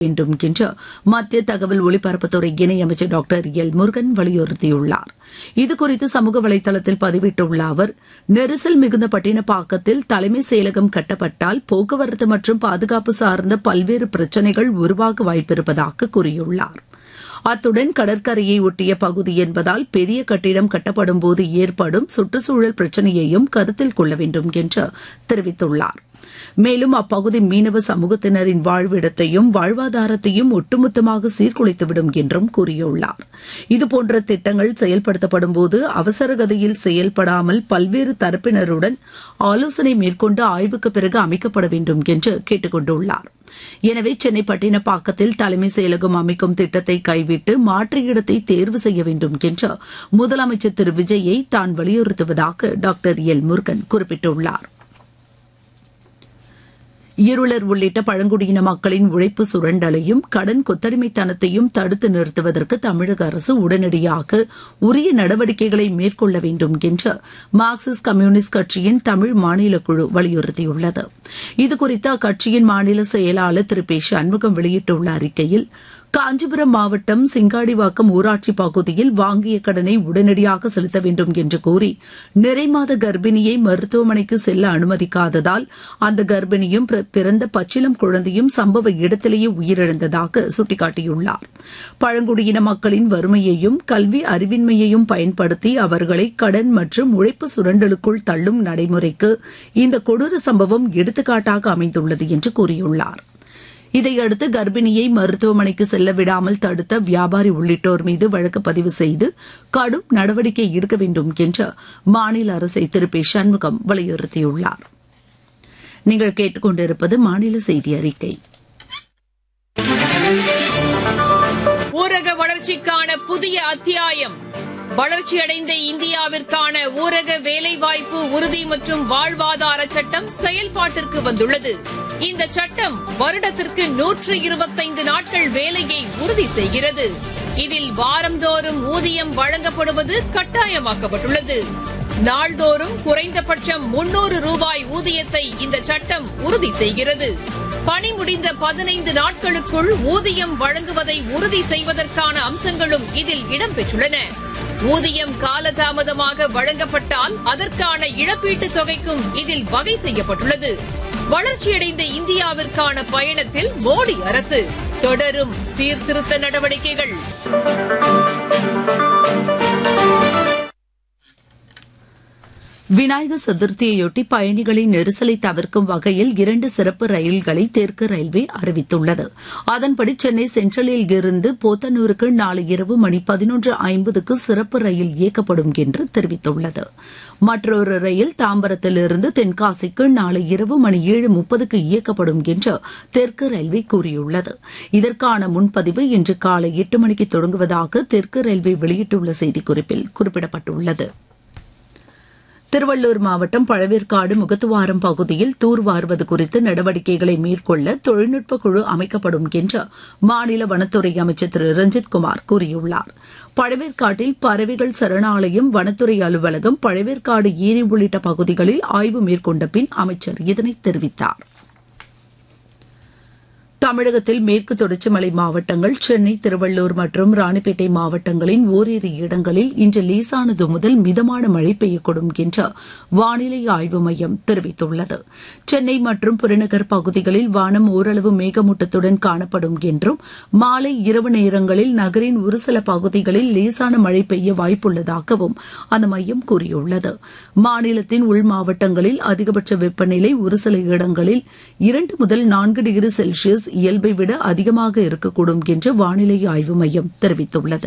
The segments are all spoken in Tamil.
வேண்டும் என்று மத்திய தகவல் ஒலிபரப்புத்துறை இணையமைச்சர் டாக்டர் எல் முருகன் வலியுறுத்தியுள்ளார் இதுகுறித்து சமூக வலைதளத்தில் பதிவிட்டுள்ள அவர் நெரிசல் மிகுந்த பட்டினப்பாக்கத்தில் தலைமை செயலகம் கட்டப்பட்டால் போக்குவரத்து மற்றும் பாதுகாப்பு சார்ந்த பல்வேறு பிரச்சினைகள் உருவாக வாய்ப்பிருப்பதாக கூறியுள்ளார் அத்துடன் கடற்கரையை ஒட்டிய பகுதி என்பதால் பெரிய கட்டிடம் கட்டப்படும் போது ஏற்படும் சுற்றுச்சூழல் பிரச்சினையையும் கருத்தில் கொள்ள வேண்டும் என்று தெரிவித்துள்ளார் மேலும் அப்பகுதி மீனவ சமூகத்தினரின் வாழ்விடத்தையும் வாழ்வாதாரத்தையும் ஒட்டுமொத்தமாக சீர்குலைத்துவிடும் என்றும் கூறியுள்ளார் இதுபோன்ற திட்டங்கள் செயல்படுத்தப்படும் போது அவசரகதியில் செயல்படாமல் பல்வேறு தரப்பினருடன் ஆலோசனை மேற்கொண்டு ஆய்வுக்கு பிறகு அமைக்கப்பட வேண்டும் என்று கேட்டுக் கொண்டுள்ளார் எனவே சென்னை பட்டினப்பாக்கத்தில் தலைமை செயலகம் அமைக்கும் திட்டத்தை கைவிட்டு மாற்று இடத்தை தேர்வு செய்ய வேண்டும் என்று முதலமைச்சர் திரு விஜயை தான் வலியுறுத்துவதாக டாக்டர் எல் முருகன் குறிப்பிட்டுள்ளார் இருளர் உள்ளிட்ட பழங்குடியின மக்களின் உழைப்பு சுரண்டலையும் கடன் கொத்தடிமைத்தனத்தையும் தடுத்து நிறுத்துவதற்கு தமிழக அரசு உடனடியாக உரிய நடவடிக்கைகளை மேற்கொள்ள வேண்டும் என்று மார்க்சிஸ்ட் கம்யூனிஸ்ட் கட்சியின் தமிழ் மாநில குழு வலியுறுத்தியுள்ளது இதுகுறித்து அக்கட்சியின் மாநில செயலாளர் திரு பே சண்முகம் வெளியிட்டுள்ள அறிக்கையில் காஞ்சிபுரம் மாவட்டம் சிங்காடிவாக்கம் ஊராட்சி பகுதியில் வாங்கிய கடனை உடனடியாக செலுத்த வேண்டும் என்று கூறி நிறைமாத கர்ப்பிணியை மருத்துவமனைக்கு செல்ல அனுமதிக்காததால் அந்த கர்ப்பிணியும் பிறந்த பச்சிலம் குழந்தையும் சம்பவ இடத்திலேயே உயிரிழந்ததாக சுட்டிக்காட்டியுள்ளார் பழங்குடியின மக்களின் வறுமையையும் கல்வி அறிவின்மையையும் பயன்படுத்தி அவர்களை கடன் மற்றும் உழைப்பு சுரண்டலுக்குள் தள்ளும் நடைமுறைக்கு இந்த கொடூர சம்பவம் எடுத்துக்காட்டாக அமைந்துள்ளது என்று கூறியுள்ளார் இதையடுத்து கர்ப்பிணியை மருத்துவமனைக்கு செல்ல விடாமல் தடுத்த வியாபாரி உள்ளிட்டோர் மீது வழக்கு பதிவு செய்து கடும் நடவடிக்கை எடுக்க வேண்டும் என்று மாநில அரசை திரு பி சண்முகம் வலியுறுத்தியுள்ளார் நீங்கள் கேட்டுக்கொண்டிருப்பது மாநில செய்தி அறிக்கை ஊரக வளர்ச்சிக்கான புதிய அத்தியாயம் வளர்ச்சியடைந்த இந்தியாவிற்கான ஊரக வேலைவாய்ப்பு உறுதி மற்றும் வாழ்வாதார சட்டம் செயல்பாட்டிற்கு வந்துள்ளது இந்த சட்டம் வருடத்திற்கு நூற்று இருபத்தைந்து நாட்கள் வேலையை உறுதி செய்கிறது இதில் வாரந்தோறும் ஊதியம் வழங்கப்படுவது கட்டாயமாக்கப்பட்டுள்ளது நாள்தோறும் குறைந்தபட்சம் முன்னூறு ரூபாய் ஊதியத்தை இந்த சட்டம் உறுதி செய்கிறது பணி முடிந்த பதினைந்து நாட்களுக்குள் ஊதியம் வழங்குவதை உறுதி செய்வதற்கான அம்சங்களும் இதில் இடம்பெற்றுள்ளன ஊதியம் காலதாமதமாக வழங்கப்பட்டால் அதற்கான இழப்பீட்டுத் தொகைக்கும் இதில் வகை செய்யப்பட்டுள்ளது வளர்ச்சியடைந்த இந்தியாவிற்கான பயணத்தில் மோடி அரசு தொடரும் சீர்திருத்த நடவடிக்கைகள் விநாயகர் சதுர்த்தியையொட்டி பயணிகளின் நெரிசலை தவிர்க்கும் வகையில் இரண்டு சிறப்பு ரயில்களை தெற்கு ரயில்வே அறிவித்துள்ளது அதன்படி சென்னை சென்ட்ரலில் இருந்து போத்தனூருக்கு நாளை இரவு மணி பதினொன்று ஐம்பதுக்கு சிறப்பு ரயில் இயக்கப்படும் என்று தெரிவித்துள்ளது மற்றொரு ரயில் தாம்பரத்திலிருந்து தென்காசிக்கு நாளை இரவு மணி ஏழு முப்பதுக்கு இயக்கப்படும் என்று தெற்கு ரயில்வே கூறியுள்ளது இதற்கான முன்பதிவு இன்று காலை எட்டு மணிக்கு தொடங்குவதாக தெற்கு ரயில்வே வெளியிட்டுள்ள செய்திக்குறிப்பில் குறிப்பிடப்பட்டுள்ளது திருவள்ளூர் மாவட்டம் பழவேற்காடு முகத்துவாரம் பகுதியில் தூர்வாருவது குறித்து நடவடிக்கைகளை மேற்கொள்ள தொழில்நுட்ப குழு அமைக்கப்படும் என்று மாநில வனத்துறை அமைச்சர் திரு ரஞ்சித் குமார் கூறியுள்ளார் பழவேற்காட்டில் பறவைகள் சரணாலயம் வனத்துறை அலுவலகம் பழவேற்காடு ஏரி உள்ளிட்ட பகுதிகளில் ஆய்வு மேற்கொண்ட பின் அமைச்சர் இதனை தெரிவித்தார் தமிழகத்தில் மேற்கு தொடர்ச்சி மலை மாவட்டங்கள் சென்னை திருவள்ளூர் மற்றும் ராணிப்பேட்டை மாவட்டங்களின் ஓரிரு இடங்களில் இன்று லேசானது முதல் மிதமான மழை பெய்யக்கூடும் என்று வானிலை ஆய்வு மையம் தெரிவித்துள்ளது சென்னை மற்றும் புறநகர் பகுதிகளில் வானம் ஓரளவு மேகமூட்டத்துடன் காணப்படும் என்றும் மாலை இரவு நேரங்களில் நகரின் ஒரு சில பகுதிகளில் லேசான மழை பெய்ய வாய்ப்புள்ளதாகவும் அந்த மையம் கூறியுள்ளது மாநிலத்தின் உள் மாவட்டங்களில் அதிகபட்ச வெப்பநிலை ஒரு சில இடங்களில் இரண்டு முதல் நான்கு டிகிரி செல்சியஸ் இயல்பை விட அதிகமாக இருக்கக்கூடும் என்று வானிலை ஆய்வு மையம் தெரிவித்துள்ளது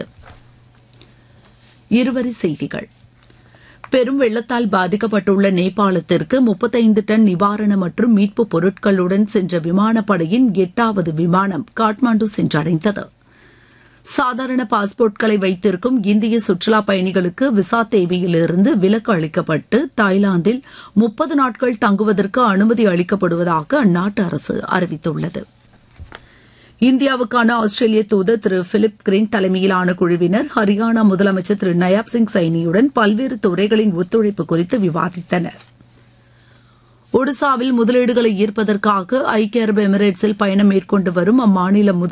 இருவரி செய்திகள் பெரும் வெள்ளத்தால் பாதிக்கப்பட்டுள்ள நேபாளத்திற்கு முப்பத்தைந்து டன் நிவாரண மற்றும் மீட்புப் பொருட்களுடன் சென்ற விமானப்படையின் எட்டாவது விமானம் காட்மாண்டு சென்றடைந்தது சாதாரண பாஸ்போர்ட்களை வைத்திருக்கும் இந்திய சுற்றுலா பயணிகளுக்கு விசா தேவையிலிருந்து விலக்கு அளிக்கப்பட்டு தாய்லாந்தில் முப்பது நாட்கள் தங்குவதற்கு அனுமதி அளிக்கப்படுவதாக அந்நாட்டு அரசு அறிவித்துள்ளது இந்தியாவுக்கான ஆஸ்திரேலிய தூதர் திரு பிலிப் கிரீன் தலைமையிலான குழுவினர் ஹரியானா முதலமைச்சர் திரு நயாப் சிங் சைனியுடன் பல்வேறு துறைகளின் ஒத்துழைப்பு குறித்து விவாதித்தனர் ஒடிசாவில் முதலீடுகளை ஈர்ப்பதற்காக ஐக்கிய அரபு எமிரேட்ஸில் பயணம் மேற்கொண்டு வரும் அம்மாநில